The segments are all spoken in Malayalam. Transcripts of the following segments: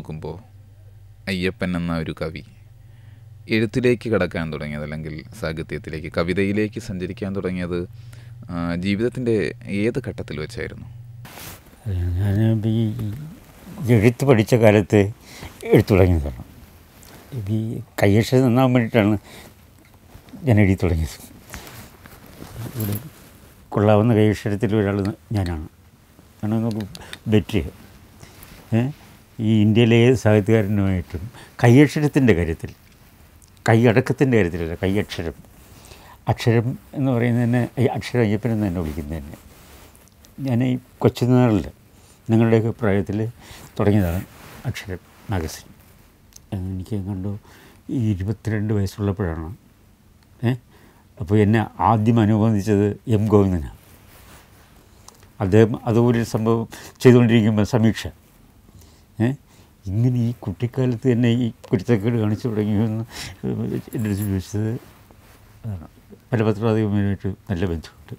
നോക്കുമ്പോൾ അയ്യപ്പൻ എന്ന ഒരു കവി എഴുത്തിലേക്ക് കടക്കാൻ തുടങ്ങിയത് അല്ലെങ്കിൽ സാഹിത്യത്തിലേക്ക് കവിതയിലേക്ക് സഞ്ചരിക്കാൻ തുടങ്ങിയത് ആ, ജീവിതത്തിൻ്റെ ഏത് ഘട്ടത്തിൽ വെച്ചായിരുന്നു ഞാൻ ഈ എഴുത്ത് പഠിച്ച കാലത്ത് എഴുത്ത് തുടങ്ങിയതാണ് ഈ കയ്യക്ഷരം നന്നാൻ വേണ്ടിയിട്ടാണ് ഞാൻ എഴുതി തുടങ്ങിയത് ഇവിടെ കൊള്ളാവുന്ന കൈയക്ഷരത്തിൽ ഒരാൾ ഞാനാണ് ആണ് നമുക്ക് ബെറ്റ് ഏ ഈ ഇന്ത്യയിലെ ഏത് സാഹിത്യകാരനുമായിട്ടും കൈയക്ഷരത്തിൻ്റെ കാര്യത്തിൽ കൈയടക്കത്തിൻ്റെ കാര്യത്തിലല്ല കൈയക്ഷരം അക്ഷരം എന്ന് പറയുന്നതിനെ ഈ അക്ഷരം അയ്യപ്പൻ എന്ന് തന്നെ വിളിക്കുന്നത് തന്നെ ഞാൻ ഈ കൊച്ചുനാളിൽ നിങ്ങളുടെയൊക്കെ പ്രായത്തിൽ തുടങ്ങിയതാണ് അക്ഷരം മാഗസിൻ എനിക്ക് കണ്ടു ഈ ഇരുപത്തിരണ്ട് വയസ്സുള്ളപ്പോഴാണ് ഏ അപ്പോൾ എന്നെ ആദ്യം അനുബന്ധിച്ചത് എം ഗോവിന്ദനാണ് അദ്ദേഹം അതുപോലെ സംഭവം ചെയ്തുകൊണ്ടിരിക്കുമ്പോൾ സമീക്ഷ ഏ ഇങ്ങനെ ഈ കുട്ടിക്കാലത്ത് തന്നെ ഈ കുരുത്തക്കേട് കാണിച്ചു തുടങ്ങിയെന്ന് എൻ്റെ അടുത്ത് ചോദിച്ചത് അതാണ് പല പത്രാധിപരുമായിട്ട് നല്ല ബന്ധമുണ്ട്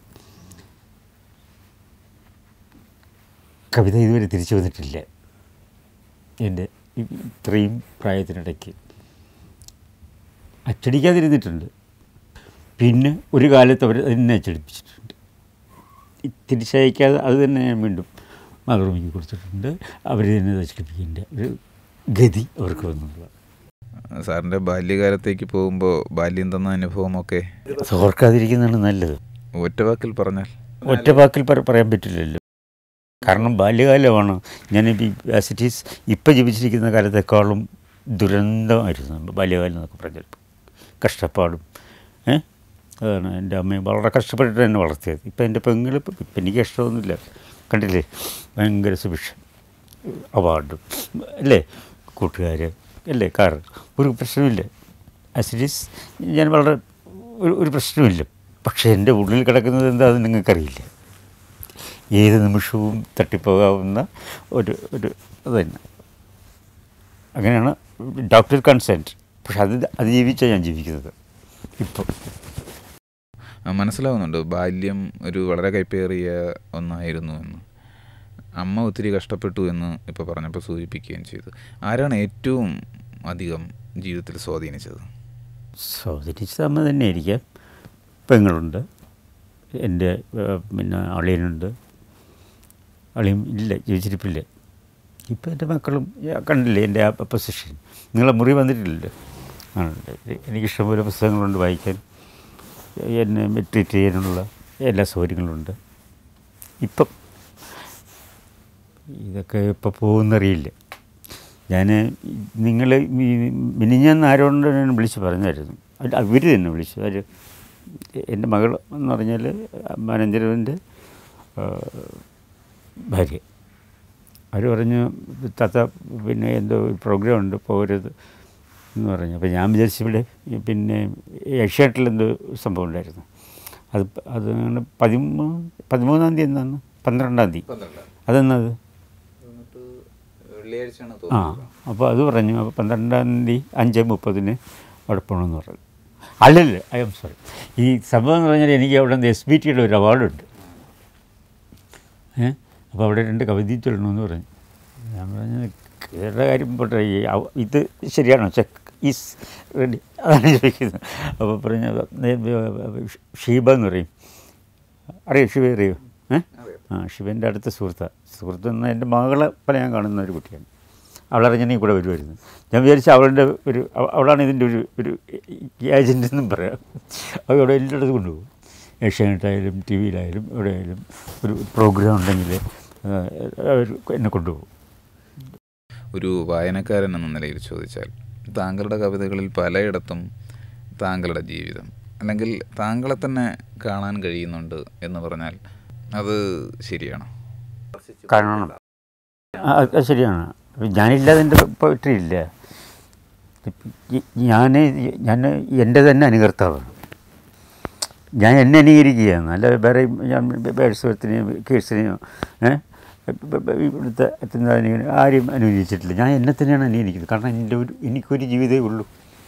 കവിത ഇതുവരെ തിരിച്ചു വന്നിട്ടില്ല എൻ്റെ ഈ ഇത്രയും പ്രായത്തിനിടയ്ക്ക് അച്ചടിക്കാതിരുന്നിട്ടുണ്ട് പിന്നെ ഒരു കാലത്ത് അവർ അതിനെ അച്ചടിപ്പിച്ചിട്ടുണ്ട് ഈ തിരിച്ചയക്കാതെ അത് തന്നെ ഞാൻ വീണ്ടും മാതൃഭൂമിക്ക് കൊടുത്തിട്ടുണ്ട് അവർ തന്നെ അച്ചടിപ്പിക്കേണ്ട ഒരു ഗതി അവർക്ക് വന്നുള്ള സാറിൻ്റെ ബാല്യകാലത്തേക്ക് പോകുമ്പോൾ ബാല്യം തന്ന അനുഭവമൊക്കെ ഓർക്കാതിരിക്കുന്നതാണ് നല്ലത് ഒറ്റവാക്കിൽ പറഞ്ഞാൽ ഒറ്റ വാക്കിൽ പറ- പറയാൻ പറ്റില്ലല്ലോ കാരണം ബാല്യകാലമാണ് ഞാൻ ആസ് ഇറ്റ് ഈസ് ഇപ്പം ജീവിച്ചിരിക്കുന്ന കാലത്തെക്കാളും ദുരന്തമായിരുന്നു ബാല്യകാലം എന്നൊക്കെ പറഞ്ഞാൽ കഷ്ടപ്പാടും ഏ അതാണ് എൻ്റെ അമ്മയും വളരെ കഷ്ടപ്പെട്ടിട്ട് എന്നെ വളർത്തിയത് ഇപ്പം എൻ്റെ പെങ്ങൾ ഇപ്പം ഇപ്പം എനിക്ക് ഇഷ്ടമൊന്നുമില്ല കണ്ടില്ലേ ഭയങ്കര സുഭിക്ഷം അവാർഡും അല്ലേ കൂട്ടുകാർ അല്ലേ കാർ ഒരു പ്രശ്നമില്ല ആസ് ഇറ്റ് ഈസ് ഞാൻ വളരെ ഒരു ഒരു പ്രശ്നമില്ല പക്ഷേ എൻ്റെ ഉള്ളിൽ കിടക്കുന്നത് എന്താണെന്ന് നിങ്ങൾക്കറിയില്ല ഏത് നിമിഷവും തട്ടിപ്പോകാവുന്ന ഒരു ഒരു അത് തന്നെ അങ്ങനെയാണ് ഡോക്ടർ കൺസെൻറ്റ് പക്ഷെ അത് അതിജീവിച്ചാണ് ഞാൻ ജീവിക്കുന്നത് ഇപ്പം ആ, മനസ്സിലാവുന്നുണ്ട് ബാല്യം ഒരു വളരെ കൈപ്പേറിയ ഒന്നായിരുന്നു എന്ന് അമ്മ ഒത്തിരി കഷ്ടപ്പെട്ടു എന്ന് ഇപ്പോൾ പറഞ്ഞപ്പോൾ സൂചിപ്പിക്കുകയും ചെയ്തു ആരാണ് ഏറ്റവും അധികം ജീവിതത്തിൽ സ്വാധീനിച്ചത് സ്വാധീനിച്ച അമ്മ തന്നെ ആയിരിക്കാം പെങ്ങളുണ്ട് എൻ്റെ ഏഹ്, പിന്നെ അളിയനുണ്ട് അളിയും ഇല്ല ജീവിച്ചിരിപ്പില്ല ഇപ്പം എൻ്റെ മക്കളും ഏ, കണ്ടില്ലേ എൻ്റെ ആ പൊസിഷൻ നിങ്ങളെ മുറി വന്നിട്ടില്ലല്ലോ ആണല്ലേ എനിക്കിഷ്ടംപോലെ പുസ്തകങ്ങളുണ്ട് വായിക്കാൻ എന്നെ ട്രീറ്റ് ചെയ്യാനുള്ള എല്ലാ സൗകര്യങ്ങളുണ്ട് ഇപ്പം ഇതൊക്കെ ഇപ്പോൾ പോകുന്നറിയില്ല ഞാൻ നിങ്ങൾ മിനിഞ്ഞാന്ന് ആരോണ്ട് ഞാൻ വിളിച്ച് പറഞ്ഞായിരുന്നു അത് അവർ തന്നെ വിളിച്ചു അവർ എൻ്റെ മകൾ എന്ന് പറഞ്ഞാൽ മാനേജരവൻ്റെ ഭാര്യ അവർ പറഞ്ഞു താത്ത പിന്നെ എന്തോ ഒരു പ്രോഗ്രാം ഉണ്ട് പോകരുത് എന്ന് പറഞ്ഞു അപ്പോൾ ഞാൻ വിചാരിച്ചു ഇവിടെ പിന്നെ ഏഷ്യാട്ടിൽ എന്തോ സംഭവം ഉണ്ടായിരുന്നു അത് അത് അങ്ങനെ പതിമൂന്ന് പതിമൂന്നാം തീയതി എന്നാണ് പന്ത്രണ്ടാം തീയതി അതെന്നത് ആ അപ്പോൾ അത് പറഞ്ഞു അപ്പോൾ പന്ത്രണ്ടാം തീയതി അഞ്ച് മുപ്പതിന് അവിടെ പോകണമെന്ന് പറഞ്ഞു അല്ലല്ല ഐ എം സോറി ഈ സംഭവം എന്ന് പറഞ്ഞാൽ എനിക്ക് അവിടെ നിന്ന് എസ് ബി ടിയുടെ ഒരു അവാർഡുണ്ട് ഏ അപ്പോൾ അവിടെ രണ്ട് കവിത ചൊല്ലണമെന്ന് പറഞ്ഞു ഞാൻ പറഞ്ഞു കേരള കാര്യം പോട്ടെ ഈ അവ- ഇത് ശരിയാണോ ചെക്ക് ഈസ് റെഡി അതാണ് ചോദിക്കുന്നത് അപ്പോൾ പറഞ്ഞ ഷീബ എന്ന് പറയും അറിയോ ഷിവ അറിയോ ഏ ആ ശിവൻ്റെ അടുത്ത സുഹൃത്താണ് സുഹൃത്ത് എന്നാൽ എൻ്റെ മകളെ പോലെ ഞാൻ കാണുന്ന ഒരു കുട്ടിയാണ് അവളറിഞ്ഞാൽ കൂടെ വരുമായിരുന്നു ഞാൻ വിചാരിച്ചു അവളുടെ ഒരു അവ- അവളാണ് ഇതിൻ്റെ ഒരു ഒരു ഏജൻ്റ് എന്നും പറയാം അവൾ അവിടെ എല്ലായിടത്തും കൊണ്ടുപോകും ഏഷ്യാനെറ്റായാലും ടി വിയിലായാലും എവിടെയായാലും ഒരു പ്രോഗ്രാം ഉണ്ടെങ്കിൽ അവർ എന്നെ കൊണ്ടുപോകും ഒരു വായനക്കാരൻ എന്ന നിലയിൽ ചോദിച്ചാൽ താങ്കളുടെ കവിതകളിൽ പലയിടത്തും താങ്കളുടെ ജീവിതം അല്ലെങ്കിൽ താങ്കളെ തന്നെ കാണാൻ കഴിയുന്നുണ്ട് എന്ന് പറഞ്ഞാൽ അത് ശരിയാണോ കാണണം ആ, അത് ശരിയാണ് ഞാനില്ലാതെ എൻ്റെ പോയിട്രി ഇല്ല ഞാൻ ഞാൻ എൻ്റെ തന്നെ അനുകർത്താവാണ് ഞാൻ എന്നെ അനുകരിക്കുകയാണ് അല്ല വേറെ ഞാൻ ബേഴ്സ്വർത്തിനെയോ കേഴ്സിനെയോ ഏഹ് ഇവിടുത്തെ എത്തുന്നതിനെ ആരും അനുകരിച്ചിട്ടില്ല ഞാൻ എന്നെ തന്നെയാണ് അനുകരിക്കുന്നത് കാരണം എൻ്റെ ഒരു എനിക്കൊരു ജീവിതമേ ഉള്ളൂ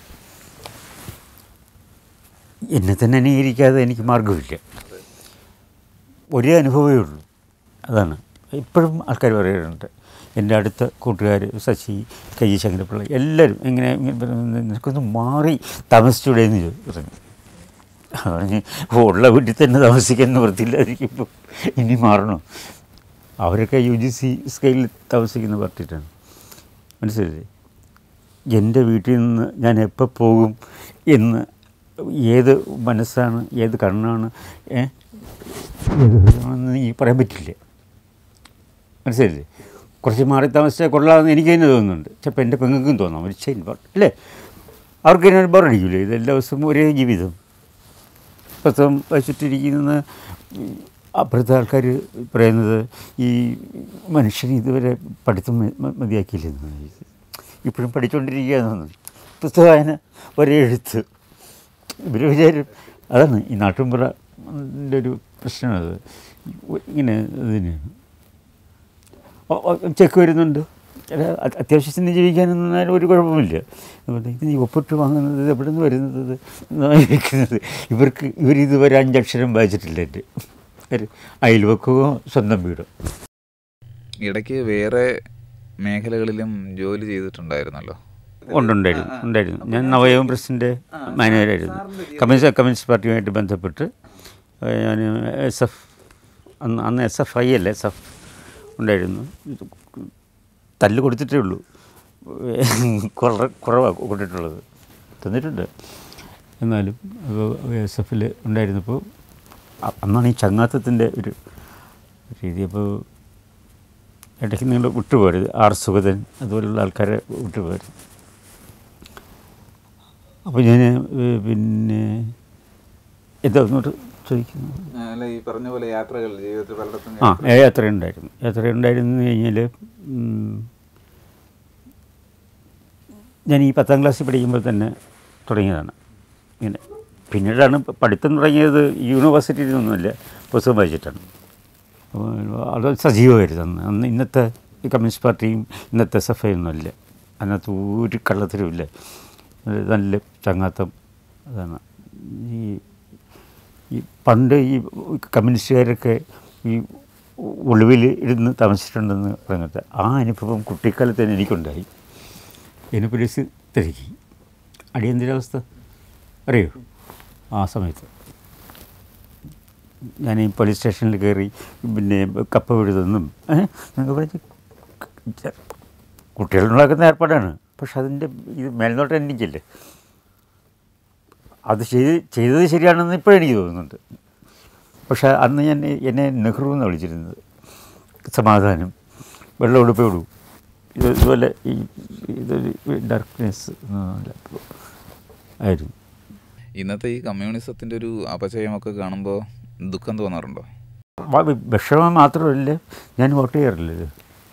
എന്നെ തന്നെ അനുകരിക്കാതെ എനിക്ക് മാർഗമില്ല ഒരേ അനുഭവമേ ഉള്ളൂ അതാണ് ഇപ്പോഴും ആൾക്കാർ പറയാറുണ്ട് എൻ്റെ അടുത്ത കൂട്ടുകാർ ശശി കെ ജി ശങ്കരപ്പിള്ള എല്ലാവരും ഇങ്ങനെ ഇങ്ങനെ പറയുന്നത്, നിനക്കൊന്ന് മാറി താമസിച്ചൂടെ എന്ന് ചോ- പറഞ്ഞു പറഞ്ഞ് ഉള്ള വീട്ടിൽ തന്നെ താമസിക്കാൻ നിവൃത്തിയില്ലാതിരിക്കുമ്പോൾ ഇനി മാറണം അവരൊക്കെ യു ജി സി സ്കെയിലിൽ താമസിക്കുന്ന പാർട്ടിയിട്ടാണ് മനസ്സിലായില്ലേ എൻ്റെ വീട്ടിൽ നിന്ന് ഞാൻ എപ്പോൾ പോകും എന്ന് ഏത് മനസ്സാണ് ഏത് കണ്ണാണ് ഏ, ഏത് ഹൃദയമാണെന്ന് ഈ പറയാൻ പറ്റില്ല മനസ്സിലായില്ലേ കുറച്ച് മാറി താമസിച്ചാൽ കൊള്ളാമെന്ന് എനിക്ക് തന്നെ തോന്നുന്നുണ്ട് ചിലപ്പോൾ എൻ്റെ പെങ്ങൾക്കും തോന്നാം ഒരു ചെയിൻ ബോർ അല്ലേ അവർക്ക് തന്നെ ബോറടിക്കില്ലേ ഇത് എല്ലാ ദിവസവും ഒരേ ജീവിതം പുസ്തകം വായിച്ചിട്ടിരിക്കുന്ന അപ്പുറത്തെ ആൾക്കാർ പറയുന്നത് ഈ മനുഷ്യൻ ഇതുവരെ പഠിത്തം മ- മ- മതിയാക്കിയില്ലെന്ന് ഇപ്പോഴും പഠിച്ചുകൊണ്ടിരിക്കുകയെന്നു പുസ്തക വായന ഒരേ എഴുത്ത് ഇവർ വിചാരം അതാണ് ഈ നാട്ടുമ്പുറൻ്റെ ഒരു പ്രശ്നമത് ഇങ്ങനെ ഇതിന് ഓ, ഓ, ചെക്ക് വരുന്നുണ്ട് ചില അത് അത്യാവശ്യത്തിന് ജീവിക്കാനൊന്നും ഒരു കുഴപ്പമില്ല അതുകൊണ്ട് ഇത് നീ ഒപ്പിട്ട് വാങ്ങുന്നത് ഇത് എവിടെ നിന്ന് വരുന്നത് ഇത് എന്നാണ് ചോദിക്കുന്നത് ഇവർക്ക് ഇവർ ഇതുവരെ അഞ്ചക്ഷരം വായിച്ചിട്ടില്ല എൻ്റെ ഒരു അയൽവക്കവും സ്വന്തം വീടും ഇടയ്ക്ക് വേറെ മേഖലകളിലും ജോലി ചെയ്തിട്ടുണ്ടായിരുന്നല്ലോ ഉണ്ടുണ്ടായിരുന്നു ഉണ്ടായിരുന്നു ഞാൻ നവയോഗം പ്രസിൻ്റെ മാനേജറായിരുന്നു കമ്മ്യൂണിസ്റ്റ് കമ്മ്യൂണിസ്റ്റ് പാർട്ടിയുമായിട്ട് ബന്ധപ്പെട്ട് ഏഹ്, ഞാൻ എസ് എഫ് അന്ന് അന്ന് എസ് എഫ് ഐ അല്ല എസ് എഫ് ഉണ്ടായിരുന്നു ഇത് തല്ല് കൊടുത്തിട്ടേ ഉള്ളൂ കുറ കുറവാണ് കൊടുത്തിട്ടുള്ളത് തന്നിട്ടുണ്ട് എന്നാലും എസ് എഫിൽ ഉണ്ടായിരുന്നപ്പോൾ അ- അന്നാണ് ഈ ചങ്ങാത്തത്തിൻ്റെ ഒരു രീതി അപ്പോൾ ഇടയ്ക്ക് നിങ്ങൾ വിട്ടുപോകരുത് ആർ സുഗതൻ അതുപോലുള്ള ആൾക്കാരെ വിട്ടുപോകരുത് അപ്പോൾ ഞാൻ പിന്നെ എന്താ ഒന്നോട്ട് ചോദിക്കുന്നു അല്ല ഈ പറഞ്ഞ പോലെ യാത്രകൾ ജീവിതത്തിൽ പലയിടത്തും ആ ഏ, യാത്ര ഉണ്ടായിരുന്നു യാത്ര ഉണ്ടായിരുന്നു കഴിഞ്ഞാൽ ഞാൻ ഈ പത്താം ക്ലാസ്സിൽ പഠിക്കുമ്പോൾ തന്നെ തുടങ്ങിയതാണ് ഇങ്ങനെ പിന്നീടാണ് പ- പഠിത്തം തുടങ്ങിയത് യൂണിവേഴ്സിറ്റിയിൽ നിന്നൊന്നുമില്ല പുസ്തകം വായിച്ചിട്ടാണ് അപ്പോൾ അത് സജീവമായിരുന്നു അന്ന് അന്ന് ഇന്നത്തെ ഈ കമ്മ്യൂണിസ്റ്റ് പാർട്ടിയും ഇന്നത്തെ എസ് എഫ് ഐ ഒന്നുമില്ല അതിനകത്ത് ഒരു കള്ളത്തരമില്ല അത് നല്ല ചങ്ങാത്തം അതാണ് ഈ ഈ പണ്ട് ഈ കമ്മ്യൂണിസ്റ്റുകാരൊക്കെ ഈ ഒളിവിൽ ഇരുന്ന് താമസിച്ചിട്ടുണ്ടെന്ന് പറയുന്നത് ആ അനുഭവം കുട്ടിക്കാലത്ത് തന്നെ എനിക്കുണ്ടായി എന്നെ പോലീസ് തിരക്കി അടിയന്തരാവസ്ഥ അറിയോ ആ സമയത്ത് ഞാൻ ഈ പോലീസ് സ്റ്റേഷനിൽ കയറി പിന്നെ കപ്പ വിടുതെന്നും എന്നൊക്കെ പറഞ്ഞ് കുട്ടികളുണ്ടാക്കുന്ന ഏർപ്പാടാണ് പക്ഷെ അതിൻ്റെ ഇത് മേൽനോട്ടം എനിക്കില്ലേ അത് ചെയ്ത് ചെയ്തത് ശരിയാണെന്ന് ഇപ്പോഴെനിക്ക് തോന്നുന്നുണ്ട് പക്ഷേ അന്ന് ഞാൻ എന്നെ നെഹ്റു എന്ന് വിളിച്ചിരുന്നത് സമാധാനം വെള്ളം ഉടുപ്പേ ഉള്ളൂ ഇത് ഇതുപോലെ ഈ ഇതൊരു ഡാർക്ക്നെസ് ആയിരുന്നു ഇന്നത്തെ ഈ കമ്മ്യൂണിസത്തിന്റെ ഒരു അപചയമൊക്കെ കാണുമ്പോൾ ദുഃഖം തോന്നാറുണ്ടോ വ- വിഷമം മാത്രമല്ല ഞാൻ വോട്ട് ചെയ്യാറില്ല ഇത്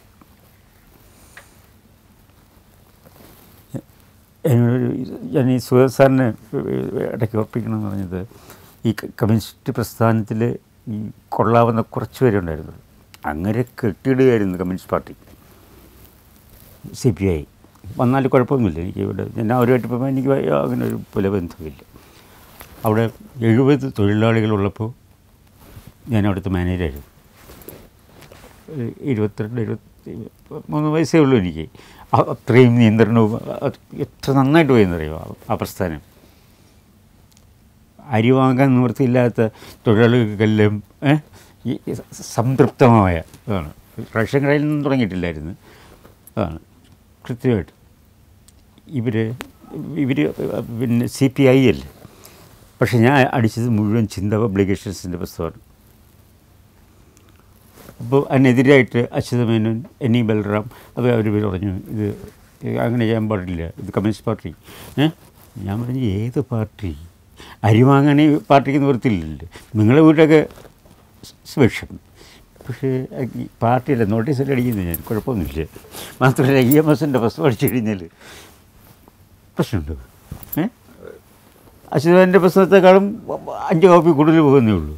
എന്നോടൊരു ഞാൻ ഈ സുഹൃത്ത് സാറിനെ ഇടയ്ക്ക് ഓർപ്പിക്കണമെന്ന് പറഞ്ഞത് ഈ ക- കമ്മ്യൂണിസ്റ്റ് പ്രസ്ഥാനത്തിൽ ഈ കൊള്ളാവുന്ന കുറച്ച് പേരുണ്ടായിരുന്നു അങ്ങനെ കെട്ടിയിടുകയായിരുന്നു communist party C P I വന്നാൽ കുഴപ്പമൊന്നുമില്ല എനിക്ക് ഇവിടെ ഞാൻ അവരുമായിട്ട് ഇപ്പോൾ എനിക്ക് അങ്ങനെ ഒരു പുല ബന്ധമില്ല അവിടെ എഴുപത് തൊഴിലാളികളുള്ളപ്പോൾ ഞാൻ അവിടുത്തെ മാനേജറായിരുന്നു ഒരു ഇരുപത്തിരണ്ട് ഇരുപത്തി മൂന്ന് വയസ്സേ ഉള്ളൂ എനിക്ക് അ- അത്രയും നിയന്ത്രണവും അത് എത്ര നന്നായിട്ട് പോയെന്നറിയോ ആ- ആ പ്രസ്ഥാനം അരി വാങ്ങാൻ നിവൃത്തിയില്ലാത്ത തൊഴിലാളികൾക്കെല്ലാം ഏ, ഈ സ- സംതൃപ്തമായ ഇതാണ് റേഷൻ കടയിൽ നിന്നും തുടങ്ങിയിട്ടില്ലായിരുന്നു അതാണ് കൃത്യമായിട്ട് ഇവർ ഇവർ പിന്നെ സി പി ഐ അല്ലേ പക്ഷെ ഞാൻ അടിച്ചത് മുഴുവൻ ചിന്ത പബ്ലിക്കേഷൻസിൻ്റെ പുസ്തകമാണ് അപ്പോൾ അതിനെതിരായിട്ട് അച്യുത മേനോൻ എൻ ഇ ബൽറാം അത് അവർ പറഞ്ഞു ഇത് ഇത് അങ്ങനെ ചെയ്യാൻ പാടില്ല ഇത് കമ്മ്യൂണിസ്റ്റ് പാർട്ടി ഏ ഞാൻ പറഞ്ഞു ഏത് പാർട്ടി അരി വാങ്ങാൻ ഈ പാർട്ടിക്ക് നിവൃത്തിയില്ലല്ലോ നിങ്ങളെ വീട്ടൊക്കെ സുഭിക്ഷം പക്ഷേ ഈ പാർട്ടിയല്ല നോട്ടീസൊക്കെ അടിക്കുന്നത് ഞാൻ കുഴപ്പമൊന്നുമില്ല മാത്രമല്ല ഇ എം എസിൻ്റെ പുസ്തകം അടിച്ചു കഴിഞ്ഞാൽ പ്രശ്നമുണ്ടോ ഏ അച്യുതൻ്റെ പുസ്തകത്തെക്കാളും അഞ്ച് കോപ്പി കൂടുതൽ പോകുന്നേ ഉള്ളൂ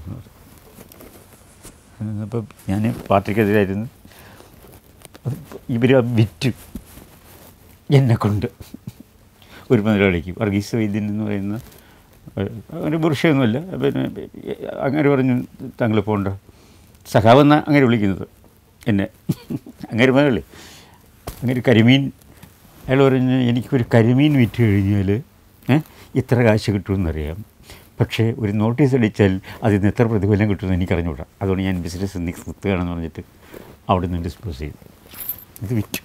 അപ്പം ഞാൻ പാർട്ടിക്കെതിരായിരുന്നു ഇവർ വിറ്റ് എന്നെ കൊണ്ട് ഒരു മുതലാളിക്ക് വർഗീസ് വൈദ്യൻ എന്ന് പറയുന്ന ഒരു പുരുഷയൊന്നുമല്ല പിന്നെ അങ്ങനെ പറഞ്ഞു താങ്കൾ പോകണ്ട സഖാവെന്ന അങ്ങനെ വിളിക്കുന്നത് എന്നെ അങ്ങനെ മകള് അങ്ങനെ ഒരു കരിമീൻ അയാൾ പറഞ്ഞ് എനിക്കൊരു കരിമീൻ വിറ്റ് കഴിഞ്ഞാൽ ഏ, ഇത്ര കാശ് കിട്ടുമെന്നറിയാം പക്ഷേ ഒരു നോട്ടീസ് അടിച്ചാൽ അതിൽ നിന്ന് എത്ര പ്രതിഫലം കിട്ടുമെന്ന് എനിക്കറിഞ്ഞൂടാ അതുകൊണ്ട് ഞാൻ ബിസിനസ് നിർത്തുകയാണെന്ന് പറഞ്ഞിട്ട് അവിടെ നിന്ന് ഡിസ്പോസ് ചെയ്തു ഇത് വിറ്റു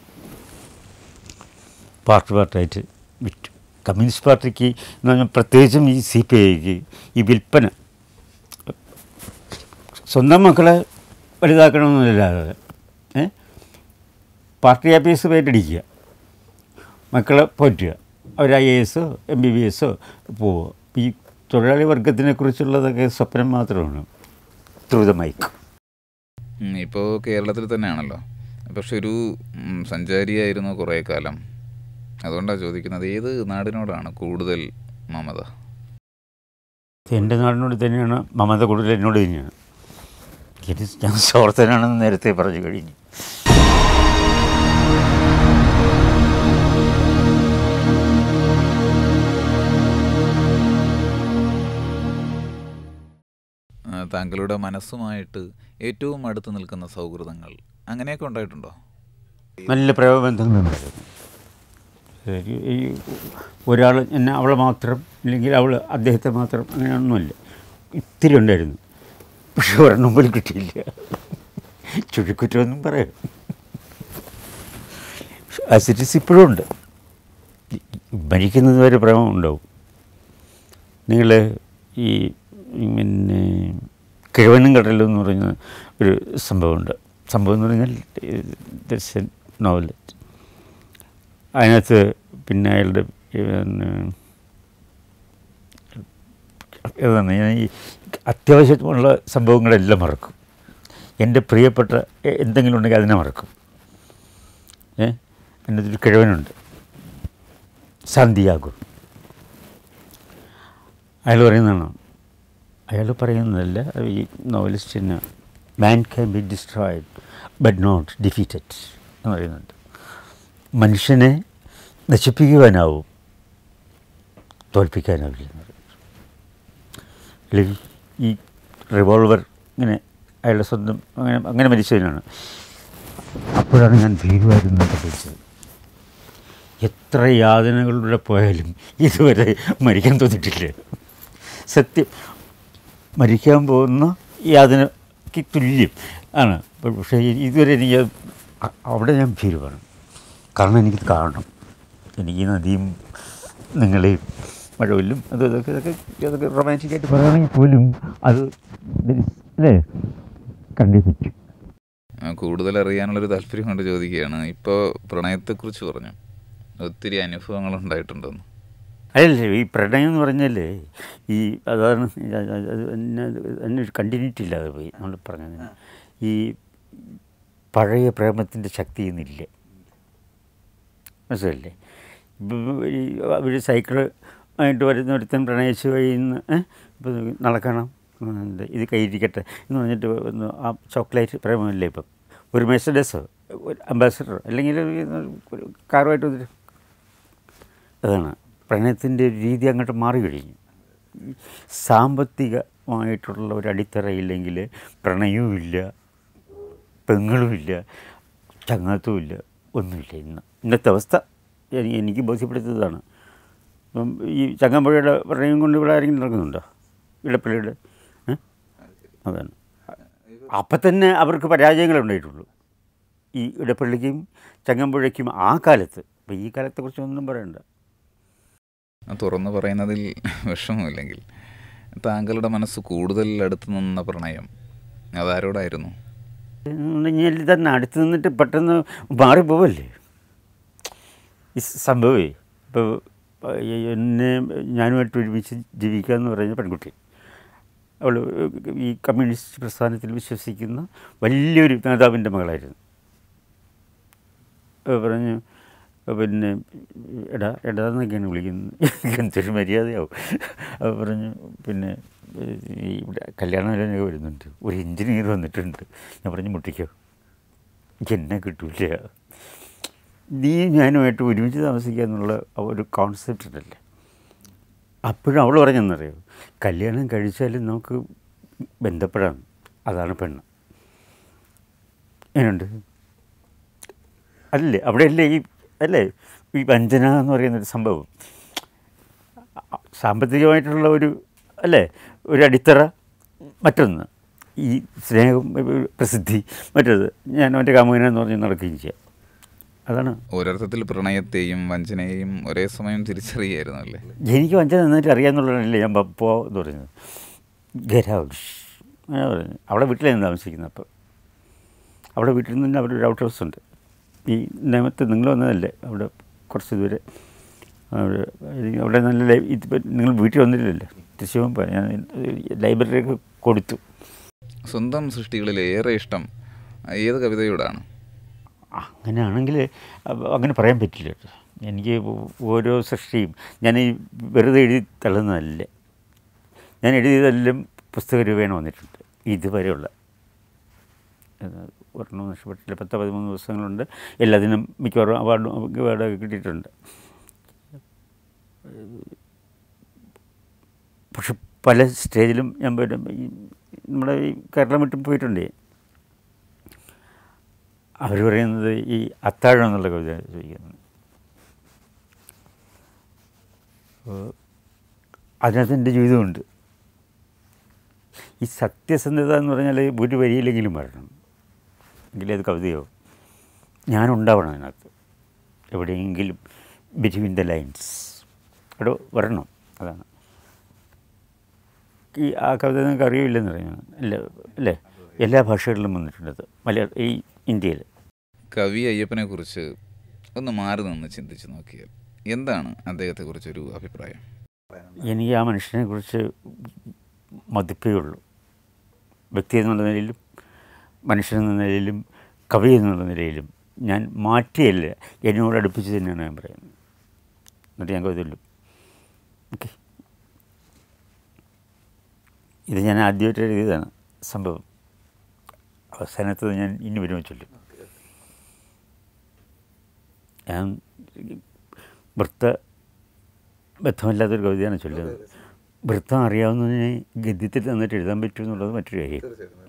പാർട്ട് പാർട്ടായിട്ട് വിറ്റു കമ്മ്യൂണിസ്റ്റ് പാർട്ടിക്ക് എന്ന് പറഞ്ഞാൽ പ്രത്യേകിച്ചും ഈ സി പി ഐക്ക് ഈ വിൽപ്പന സ്വന്തം മക്കളെ വലുതാക്കണമെന്നില്ലാതെ ഏ പാർട്ടി ആഫീസ് പേറ്റടിക്കുക മക്കളെ പോറ്റുക അവർ ഐ എ എസോ എം ബി ബി എസോ പോവുക ഈ തൊഴിലാളി വർഗത്തിനെ കുറിച്ചുള്ളതൊക്കെ സ്വപ്നം മാത്രമാണ് ത്രൂ ദ മൈക്ക് ഇപ്പോൾ കേരളത്തിൽ തന്നെയാണല്ലോ പക്ഷെ ഒരു ഉം, സഞ്ചാരിയായിരുന്നു കുറേ കാലം അതുകൊണ്ടാണ് ചോദിക്കുന്നത് ഏത് നാടിനോടാണ് കൂടുതൽ മമത എൻ്റെ നാടിനോട് തന്നെയാണ് മമത കൂടുതൽ എന്നോട് തന്നെയാണ് ഇത് ഞാൻ സ്വാർത്ഥനാണെന്ന് നേരത്തെ പറഞ്ഞു കഴിഞ്ഞു ആ, താങ്കളുടെ മനസ്സുമായിട്ട് ഏറ്റവും അടുത്ത് നിൽക്കുന്ന സൗഹൃദങ്ങൾ അങ്ങനെയൊക്കെ ഉണ്ടായിട്ടുണ്ടോ നല്ല പ്രേമബന്ധങ്ങളുണ്ടായിരുന്നു ശരി, ഈ ഒരാൾ എന്നെ അവളെ മാത്രം അല്ലെങ്കിൽ അവൾ അദ്ദേഹത്തെ മാത്രം അങ്ങനെയൊന്നുമില്ല ഇത്തിരി ഉണ്ടായിരുന്നു പക്ഷെ ഒരെണ്ണം പോലും കിട്ടിയില്ല ചുഴിക്കുറ്റമൊന്നും പറയാം അസിറ്റിസ് ഇപ്പോഴും ഉണ്ട് ഈ- മരിക്കുന്നത് വരെ പ്രേമം ഉണ്ടാവും നിങ്ങൾ ഈ ഈ പിന്നെ കിഴവനും കടലും എന്ന് പറയുന്ന ഒരു സംഭവമുണ്ട് സംഭവം എന്ന് പറഞ്ഞാൽ ദർശൻ നോവൽ അതിനകത്ത് പിന്നെ അയാളുടെ പിന്നെ ഏതാണ് ഞാൻ ഈ അത്യാവശ്യമുള്ള സംഭവങ്ങളെല്ലാം മറക്കും എൻ്റെ പ്രിയപ്പെട്ട എ- എന്തെങ്കിലും ഉണ്ടെങ്കിൽ അതിനെ മറക്കും ഏ എൻ്റെ ഒരു കിഴവനുണ്ട് സാന്തിയാഗോ അയാൾ പറയുന്നതാണ് അയാൾ പറയുന്നതല്ല ഈ നോവലിസ്റ്റിന് man can be destroyed but not defeated എന്ന് പറയുന്നുണ്ട് മനുഷ്യനെ നശിപ്പിക്കുവാനാവും തോൽപ്പിക്കാനാവില്ല എന്ന് പറയുന്നു അല്ലെങ്കിൽ ഈ റിവോൾവർ ഇങ്ങനെ അയാളുടെ സ്വന്തം അങ്ങനെ അങ്ങനെ മരിച്ചതിനാണ് അപ്പോഴാണ് ഞാൻ ഭീരുവായിരുന്നു പഠിച്ചത് എത്ര യാതനകളിലൂടെ പോയാലും ഇതുവരെ മരിക്കാൻ തോന്നിയിട്ടില്ല സത്യം മരിക്കാൻ പോകുന്ന യാതനയ്ക്ക് തുല്യം ആണ് പക്ഷേ ഇതുവരെ എനിക്ക് അ- അവിടെ ഞാൻ ഭീരുവാണ് കാരണം എനിക്കിത് കാണണം എനിക്ക് ഈ നദിയും നിങ്ങളെയും മഴവില്ലും അത് ഇതൊക്കെ ഇതൊക്കെ ഇതൊക്കെ റൊമാൻറ്റിക്കായിട്ട് പറയുകയാണെങ്കിൽ പോലും അത് there is- അല്ലേ കണ്ടേ പറ്റും ആ, കൂടുതൽ അറിയാനുള്ളൊരു താല്പര്യം കൊണ്ട് ചോദിക്കുകയാണ് ഇപ്പോൾ പ്രണയത്തെക്കുറിച്ച് പറഞ്ഞു ഒത്തിരി അനുഭവങ്ങൾ ഉണ്ടായിട്ടുണ്ടെന്ന് അതല്ലേ ഈ പ്രണയം എന്ന് പറഞ്ഞാൽ ഈ അതാണ് ഇത് അത് അത് എന്നെ എന്നെ ഒരു കണ്ടിന്യൂറ്റി ഇല്ലാതെ പോയി നമ്മൾ പറഞ്ഞത് ഈ പഴയ പ്രേമത്തിൻ്റെ ശക്തി ഇന്നില്ല മനസ്സിലല്ലേ ഇപ്പം ഈ അവർ സൈക്കിള് ആയിട്ട് വരുന്ന ഒരുത്തൻ പ്രണയിച്ച് കഴിയുന്ന ഇപ്പം നടക്കണം ഉം, എന്ത് ഇത് കയ്യിരിക്കട്ടെ എന്ന് പറഞ്ഞിട്ട് ഒന്ന് ആ ചോക്ലേറ്റ് പ്രേമമില്ലേ ഇപ്പം ഒരു മെസ്സഡസോ ഒരു അംബാസഡറോ അല്ലെങ്കിൽ ഒരു- ഒരു കാറുമായിട്ട് വന്നിട്ട് അതാണ് പ്രണയത്തിൻ്റെ ഒരു രീതി അങ്ങോട്ട് മാറി കഴിഞ്ഞു സാമ്പത്തികമായിട്ടുള്ള ഒരു അടിത്തറയില്ലെങ്കിൽ പ്രണയവുമില്ല പെങ്ങളുമില്ല ചങ്ങാത്തവുമില്ല ഒന്നുമില്ല ഇന്ന് ഇന്നത്തെ അവസ്ഥ എനി- എനിക്ക് ബോധ്യപ്പെടുത്തിയതാണ് ഇപ്പം ഈ ചങ്ങമ്പുഴയുടെ പ്രണയം കൊണ്ട് ഇവിടെ ആരെങ്കിലും നടക്കുന്നുണ്ടോ ഇടപ്പള്ളിയുടെ ഏ? അതാണ് അപ്പം തന്നെ അവർക്ക് പരാജയങ്ങളേ ഉണ്ടായിട്ടുള്ളൂ ഈ ഇടപ്പള്ളിക്കും ചങ്ങമ്പുഴയ്ക്കും ആ കാലത്ത് അപ്പം ഈ കാലത്തെക്കുറിച്ച് ഒന്നും പറയണ്ട ആ, തുറന്നു പറയുന്നതിൽ വിഷമമില്ലെങ്കിൽ താങ്കളുടെ മനസ്സ് കൂടുതൽ അടുത്ത് നിന്ന പ്രണയം അതാരോടായിരുന്നു എന്നുണ്ടെങ്കിൽ തന്നെ അടുത്ത് നിന്നിട്ട് പെട്ടെന്ന് മാറിപ്പോവല്ലേ ഈ സംഭവമേ ഇപ്പോൾ എന്നെ ഞാനുമായിട്ട് ഒരുമിച്ച് ജീവിക്കുക എന്ന് പറയുന്ന പെൺകുട്ടി അവൾ ഈ കമ്മ്യൂണിസ്റ്റ് പ്രസ്ഥാനത്തിൽ വിശ്വസിക്കുന്ന വലിയൊരു നേതാവിൻ്റെ മകളായിരുന്നു അപ്പോൾ പറഞ്ഞു പിന്നെ എടാ എടാ എന്നൊക്കെയാണ് വിളിക്കുന്നത് എന്തൊരു മര്യാദയാവും അപ്പോൾ പറഞ്ഞു പിന്നെ ഈ ഇവിടെ കല്യാണമൊക്കെ വരുന്നുണ്ട് ഒരു എഞ്ചിനീയർ വന്നിട്ടുണ്ട് ഞാൻ പറഞ്ഞു മുട്ടിക്കോ എനിക്ക് എന്നെ കിട്ടൂല നീ ഞാനുമായിട്ട് ഒരുമിച്ച് താമസിക്കുക എന്നുള്ള ആ ഒരു കോൺസെപ്റ്റ് ഉണ്ടല്ലേ അപ്പോഴും അവൾ പറഞ്ഞെന്നറിയോ കല്യാണം കഴിച്ചാലും നമുക്ക് ബന്ധപ്പെടാം അതാണ് പെണ്ണ് എങ്ങനെയുണ്ട് അല്ലേ അവിടെയല്ലേ ഈ അല്ലേ ഈ വഞ്ചന എന്ന് പറയുന്നൊരു സംഭവം സാമ്പത്തികമായിട്ടുള്ള ഒരു അല്ലേ ഒരു അടിത്തറ മറ്റൊന്ന് ഈ സ്നേഹം പ്രസിദ്ധി മറ്റേത് ഞാൻ അവൻ്റെ കാമുകനെന്ന് പറഞ്ഞ് നടക്കുകയും ചെയ്യാം അതാണ് ഒരർത്ഥത്തിൽ പ്രണയത്തെയും വഞ്ചനയെയും ഒരേ സമയം തിരിച്ചറിയായിരുന്നു അല്ലേ എനിക്ക് വഞ്ചന നന്നായിട്ട് അറിയാമെന്നുള്ളതല്ലേ ഞാൻ പോ എന്ന് പറയുന്നത് ഗെറ്റ് ഔട്ട് അങ്ങനെ പറഞ്ഞു അവിടെ വീട്ടിലാണ് താമസിക്കുന്നത് അപ്പോൾ അവിടെ വീട്ടിൽ നിന്ന് അവിടെ ഒരു ഔട്ട് ഹൗസ് ഉണ്ട് ഈ നിയമത്ത് നിങ്ങൾ വന്നതല്ലേ അവിടെ കുറച്ച് ദൂരെ അവിടെ അവിടെ നല്ല ലൈ ഇതിപ്പോൾ നിങ്ങൾ വീട്ടിൽ വന്നില്ലല്ലോ തിരിച്ചു പോകുമ്പോൾ ഞാൻ ലൈബ്രറിയൊക്കെ കൊടുത്തു സ്വന്തം സൃഷ്ടികളിൽ ഏറെ ഇഷ്ടം ഏത് കവിതയോടാണ് അങ്ങനെയാണെങ്കിൽ അപ്പ- അങ്ങനെ പറയാൻ പറ്റില്ല കേട്ടോ. എനിക്ക് ഓരോ സൃഷ്ടിയും ഞാൻ ഈ വെറുതെ എഴുതി തള്ളുന്നതല്ല ഞാൻ എഴുതിയതെല്ലാം പുസ്തക രൂപേണ വന്നിട്ടുണ്ട് ഇതുവരെയുള്ള ഏഹ്, ഒരെണ്ണം നഷ്ടപ്പെട്ടില്ല പത്ത് പതിമൂന്ന് പുസ്തകങ്ങളുണ്ട് എല്ലാത്തിനും മിക്കവാറും അവാർഡും അവാർഡൊക്കെ കിട്ടിയിട്ടുണ്ട് പക്ഷെ പല സ്റ്റേജിലും ഞാൻ പോയിട്ട് ഈ നമ്മുടെ ഈ കേരളം വിട്ടും പോയിട്ടുണ്ട് അവർ പറയുന്നത് ഈ അത്താഴം എന്നുള്ള കവിത ചോദിക്കുന്നത് അപ്പോൾ അതിനകത്ത് എൻ്റെ ജീവിതമുണ്ട് ഈ സത്യസന്ധത എന്ന് പറഞ്ഞാൽ ഒരു വരിയിലെങ്കിലും വരണം എങ്കിലേ അത് കവിതയോ ഞാനുണ്ടാവണം അതിനകത്ത് എവിടെയെങ്കിലും ബിറ്റ്വീൻ ദ ലൈൻസ് അവിടെ വരണം അതാണ് ഈ ആ കവിത നിങ്ങൾക്ക് അറിയില്ലെന്ന് പറയുന്നത് അല്ല അല്ലേ എല്ലാ ഭാഷകളിലും വന്നിട്ടുണ്ട് അത് മലയാള ഈ ഇന്ത്യയിൽ കവി അയ്യപ്പനെ കുറിച്ച് ഒന്ന് മാറി നിന്ന് ചിന്തിച്ച് നോക്കിയാൽ എന്താണ് അദ്ദേഹത്തെക്കുറിച്ചൊരു അഭിപ്രായം എനിക്ക് ആ മനുഷ്യനെ കുറിച്ച് മതിപ്പേ ഉള്ളൂ വ്യക്തി എന്നുള്ള നിലയിലും മനുഷ്യൻ എന്ന നിലയിലും കവി എന്നുള്ള നിലയിലും ഞാൻ മാറ്റിയല്ല എന്നോട് അടുപ്പിച്ച് തന്നെയാണ് ഞാൻ പറയുന്നത് എന്നിട്ട് ഞാൻ കവിതയിലും ഓക്കെ ഇത് ഞാൻ ആദ്യമായിട്ട് എഴുതിയതാണ് സംഭവം അവസാനത്തത് ഞാൻ ഇനി വരുമ്പോൾ ചൊല്ലും ഞാൻ വൃത്ത ബന്ധമില്ലാത്തൊരു കവിതയാണ് ചൊല്ലുന്നത് വൃത്തം അറിയാവുന്നതിനെ ഗദ്യത്തിൽ തന്നിട്ട് എഴുതാൻ പറ്റും എന്നുള്ളത് മറ്റൊരു കാര്യം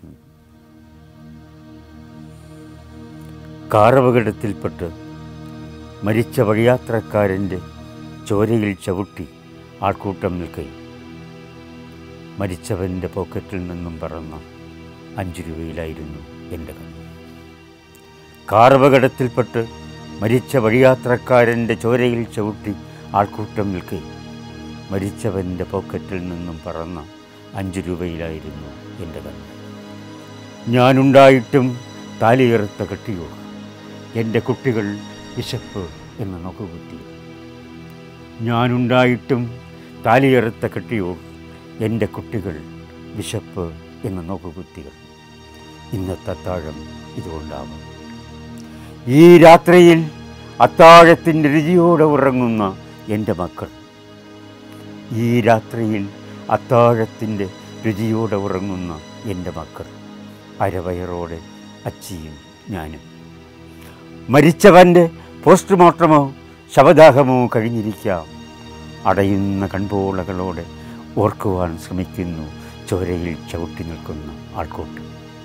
കാറപകടത്തിൽപ്പെട്ട് മരിച്ച വഴിയാത്രക്കാരൻ്റെ ചോരയിൽ ചവിട്ടി ആൾക്കൂട്ടം നിൽക്കുകയും മരിച്ചവൻ്റെ പോക്കറ്റിൽ നിന്നും പറന്ന അഞ്ച് രൂപയിലായിരുന്നു എൻ്റെ കണ്ണ് കാറപകടത്തിൽപ്പെട്ട് മരിച്ച വഴിയാത്രക്കാരൻ്റെ ചോരയിൽ ചവിട്ടി ആൾക്കൂട്ടം നിൽക്കുകയും മരിച്ചവൻ്റെ പോക്കറ്റിൽ നിന്നും പറന്ന അഞ്ച് രൂപയിലായിരുന്നു എൻ്റെ കണ്ണ് ഞാനുണ്ടായിട്ടും താലിയേർത്ത കെട്ടിയോ എൻ്റെ കുട്ടികൾ വിശപ്പ് എന്ന് നോക്കുകുത്തി ഞാനുണ്ടായിട്ടും താലിയേർത്ത കെട്ടിയോ എൻ്റെ കുട്ടികൾ വിശപ്പ് എന്ന് നോക്കുകുത്തികൾ ഇന്നത്തെ അത്താഴം ഇതുകൊണ്ടാവും ഈ രാത്രിയിൽ അത്താഴത്തിൻ്റെ രുചിയോടെ ഉറങ്ങുന്ന എൻ്റെ മക്കൾ ഈ രാത്രിയിൽ അത്താഴത്തിൻ്റെ രുചിയോടെ ഉറങ്ങുന്ന എൻ്റെ മക്കൾ അരവയറോടെ അച്ചിയും ഞാനും മരിച്ചവൻ്റെ പോസ്റ്റ്മോർട്ടമോ ശവദാഹമോ കഴിഞ്ഞിരിക്കാം അടയുന്ന കൺപോളകളോടെ ഓർക്കുവാൻ ശ്രമിക്കുന്നു ചോരയിൽ ചവിട്ടി നിൽക്കുന്ന ആൾക്കൂട്ടം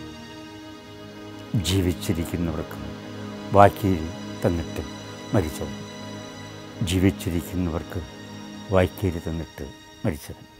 ജീവിച്ചിരിക്കുന്നവർക്ക് വാക്കേരി തന്നിട്ട് മരിച്ചവൻ ജീവിച്ചിരിക്കുന്നവർക്ക് വായ്ക്കേരി തന്നിട്ട് മരിച്ചവൻ